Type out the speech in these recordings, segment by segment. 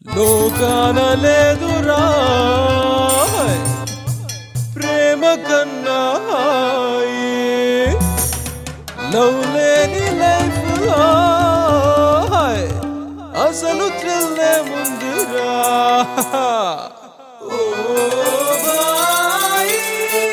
లోకాన లేదురా ప్రేమ కన్నా లవ్ లేని లైఫ్ అసలు థ్రిల్లే ముందురా ఓ బాయ్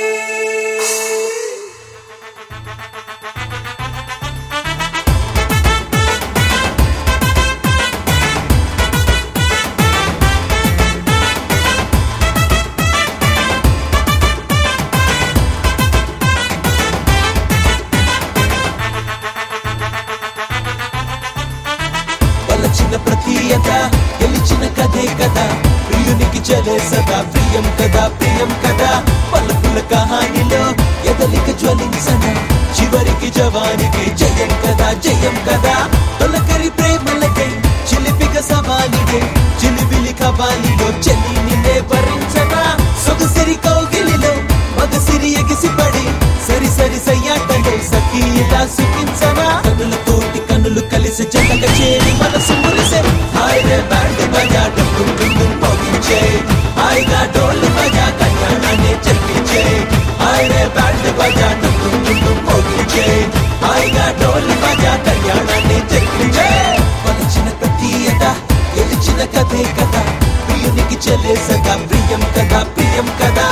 వలచిన ప్రతీయత గెలిచిన కథే కదా ప్రియునికి చలే సదా ప్రియం కదా ప్రియం కదా పలుకుల కహానిలో ఎదలిక జ్వలించన చివరికి జవానికి జయం కదా జయం కదా తొలకరి ప్రేమలకై చిలిపిక సవాలిగే చిలిబిలి కబాలిలో చెల్లి నిన్నే భరించనా సొగసిరి కౌగిలిలో మగసిరి ఎగిసిపడి సరి సరి సయ్యాటలో సఖీ ఇలా సుఖించనా కనుల తోటి కనులు కలిసి జతక చేరి మనసు మురిసే హాయ్ రే బ్యాండ్ బజా డబ్బు డుండు మోగించే హాయిగా డోలు బజా కళ్యాణాన్ని చెప్పించే హాయ్ రే బ్యాండ్ బజా డబ్బు డుండు మోగించే హాయిగా డోలు బజా కళ్యాణాన్ని చెప్పించే వలచిన ప్రతీయత గెలిచిన కథే కదా ప్రియునికి చెల్లే సదా ప్రియం కదా ప్రియం కదా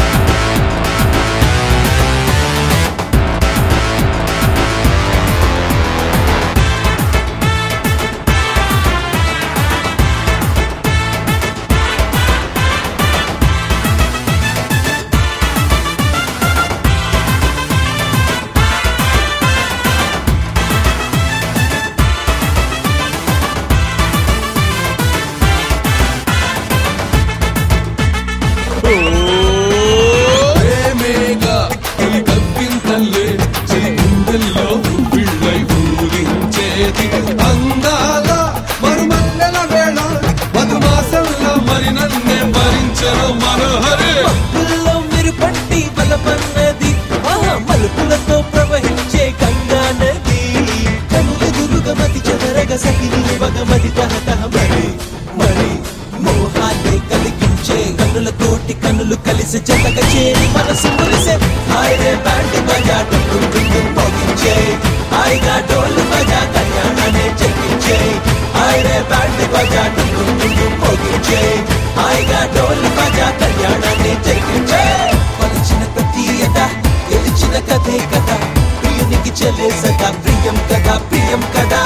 ప్రేమేగా తొలి కవ్వింతల్లే చెలి గుండెల్లో పిళ్ళై ఊరించేది అందాల మరుమల్లెల వేళ మధుమాసంలో మరి నన్నే భరించను మనోహరే మబ్బుల్లో మీరు పట్టి బలపన్నది ఆహా మలుపులతో ప్రవహించే గంగా నది కనులెదురుగా మతి చెదరగ సహిని వగమది తహతహ మరి మరి మోహాన్ని కలిగించే కన్నుల తోటి కన్నులు కలిసి జతక చేరి మనసు మురిసే హాయ్ రే బ్యాండ్ బజా డుండు డుండు మోగించే హాయిగా డోలు బజా కళ్యాణాన్ని చెప్పించే హాయ్ రే బ్యాండ్ బజా డుండు డుండు మోగించే హాయిగా డోలు బజా కళ్యాణాన్ని చెప్పించే వలచిన ప్రతీయత గెలిచిన కథే కదా ప్రియునికి చెల్లే సదా ప్రియం కదా ప్రియం కదా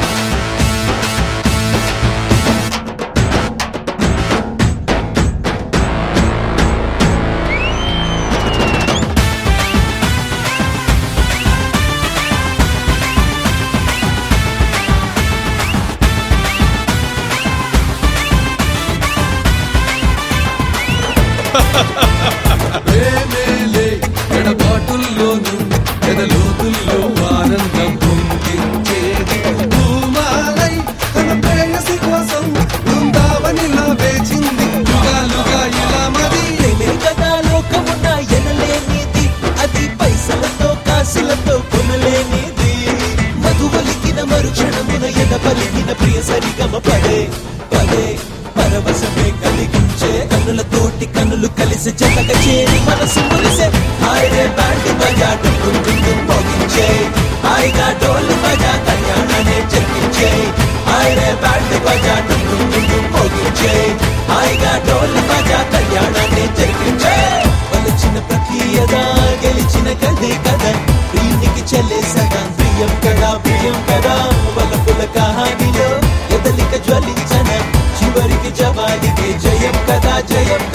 ప్రేమేలే ఎడబాటుల్లోను ఎదలోతుల్లో ఆనందం పొందించేది భూమాలై తన ప్రేయసి కోసం బృందావనిలా వేచింది యుగాలుగా ఇలా మది ప్రేమే కదా లోకమున్న ఎనలేనిది అది పైసలతో కాసులతో కొనలేనిది మధువలికిన మరుక్షణమున ఎద పలికిన ప్రియ సరిగమ పడే పదే పరవశమే కలిగించే కన్నుల తోటి కన్నులు కలిసి జతక చేరి మనసు మురిసే హాయ్ రే బ్యాండ్ బజా డుండు డుండు మోగించే హాయిగా డోలు బజా కళ్యాణాన్ని చెప్పించే హాయ్ రే బ్యాండ్ బజా డుండు డుండు మోగించే హాయిగా డోలు బజా కళ్యాణాన్ని జరిపించే వలచిన ప్రక్రియదా గెలిచిన కథే కదా ప్రియునికి చెల్లే సదా ప్రియం కదా ప్రియం కదా వలపుల కహానిలో ఎదలిక జ్వలించన చివరికి జవానికి జయం కదా జయం